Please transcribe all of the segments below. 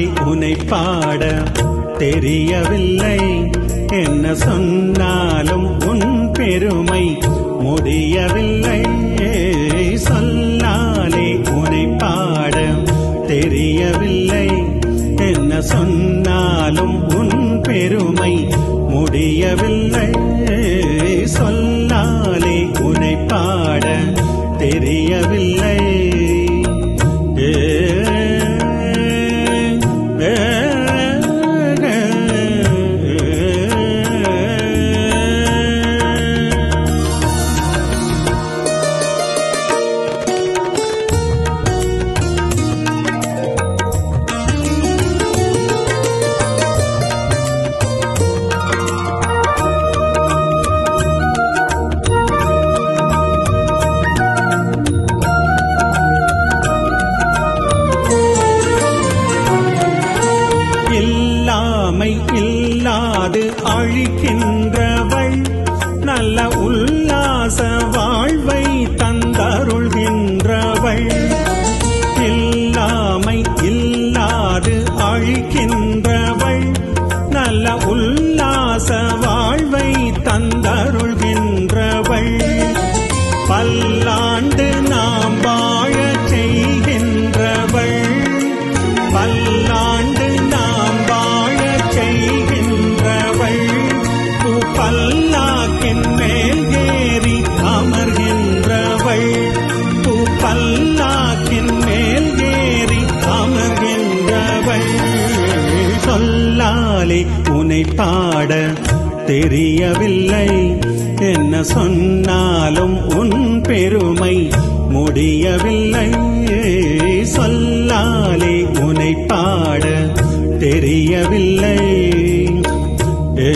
உனை பாட தெரியவில்லை என்ன சொன்னாலும் உன் பெருமை முடியவில்லை சொல்லாலே உனை பாட தெரியவில்லை என்ன சொன்னாலும் உன் பெருமை முடியவில்லை சொல்லாலே உனை பாட தெரியவில்லை ஏ, ஏ, ஏ. இல்லாமை இல்லாது அழிக்கின்றவள் நல்ல உல்லாச வாழ்வை தந்தருள்கின்றவள் இல்லாமை இல்லாது அழிக்கின்றவள் நல்ல உல்லாச வாழ்வை தந்தருள்கின்றவள் பல்லாண்டு நாம் வாழச் செய்கின்றவள் பல்லாண்டு நாம் வாழச் செய்கின்றவள் பூ பல்லாக்கின் மேல் ஏறி அமர்கின்றவள் பூ பல்லாக்கின் மேல் ஏறி அமர்கின்றவள் சொல்லாலே உனை பாட தெரியவில்லை என்ன சொன்னாலும் உன் பெருமை முடியவில்லை சொல்லாலே உனை பாட தெரியவில்லை ஏ,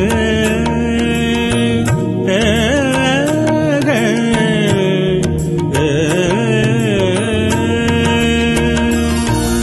ஏ, ஏ.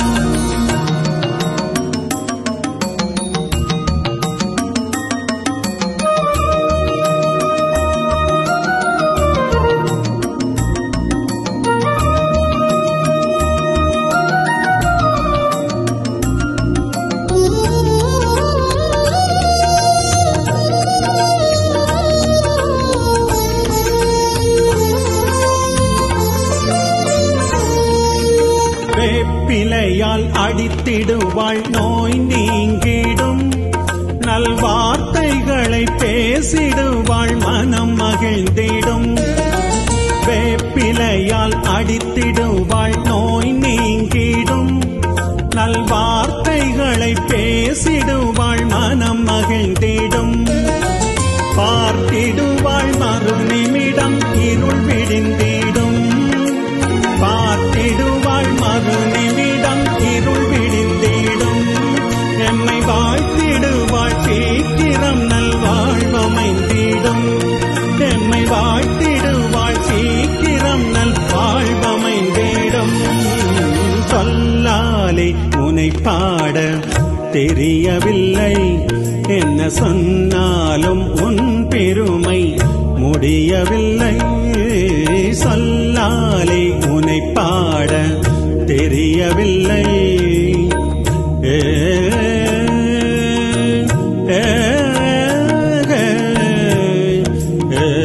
வேப்பிலையால் அடித்திடுவாள் நோய் நீங்கிடும் நல்வார்த்தைகளை பேசிடுவாள் மனம் மகிழ்ந்திடும் வேப்பிலையால் அடித்திடுவாள் நோய் நீங்கிடும் நல்வார்த்தைகளை பேசிடுவாள் மனம் மகிழ்ந்திடும் பார்த்திடுவாள் மறு நிமிடம் இருள் விடிந்திடும் பார்த்திடுவாள் மறு நிமிடம் இருள் விடிந்திடும் எம்மை வாழ்த்திடுவாள் சீக்கிரம் நல்வாழ்வமைந்திடும் எம்மை வாழ்த்திடுவாள் சீக்கிரம் நல்வாழ்வமைந்திடும் சொல்லாலே உனை பாட தெரியவில்லை என்ன சொன்னாலும் உன் பெருமை முடியவில்லை சொல்லாலே உனை பாட தெரியவில்லை ஏ, ஏ, ஏ, ஏ.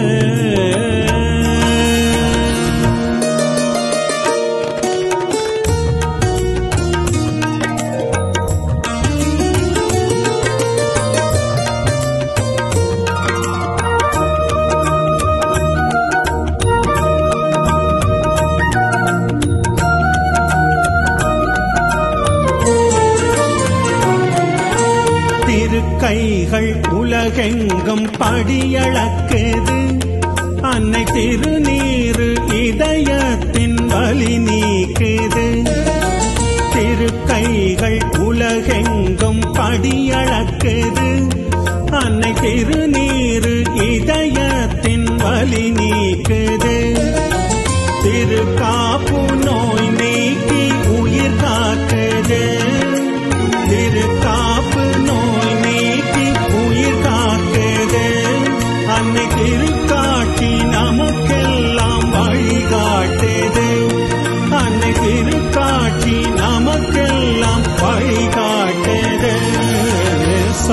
திருக்கைகள் உலகெங்கும் படியளக்குது அன்னை திருநீரு இதயத்தின் வலி நீக்குது திருக்கைகள் உலகெங்கும் படியளக்குது அன்னை திருநீரு இதயத்தின் வலி நீக்குது திருக்காப்பு நோய் நீக்கி உயிர் காக்குது திருக்காப்பு நோய் நீக்கி உயிர் காக்குது அன்னை திருக்காட்சி நமக்கெல்லாம் வழிகாட்டுது அன்னை திருக்காட்சி நமக்கெல்லாம் வழி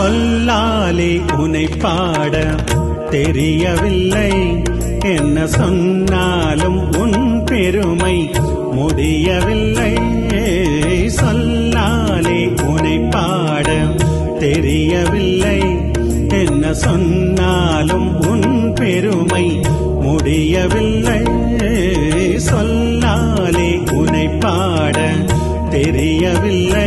சொல்லாலே உனை பாட தெரியவில்லை என்ன சொன்னாலும் உன் பெருமை முடியவில்லை சொல்லாலே உனை பாட தெரியவில்லை என்ன சொன்னாலும் உன் பெருமை முடியவில்லை சொல்லாலே உனை பாட தெரியவில்லை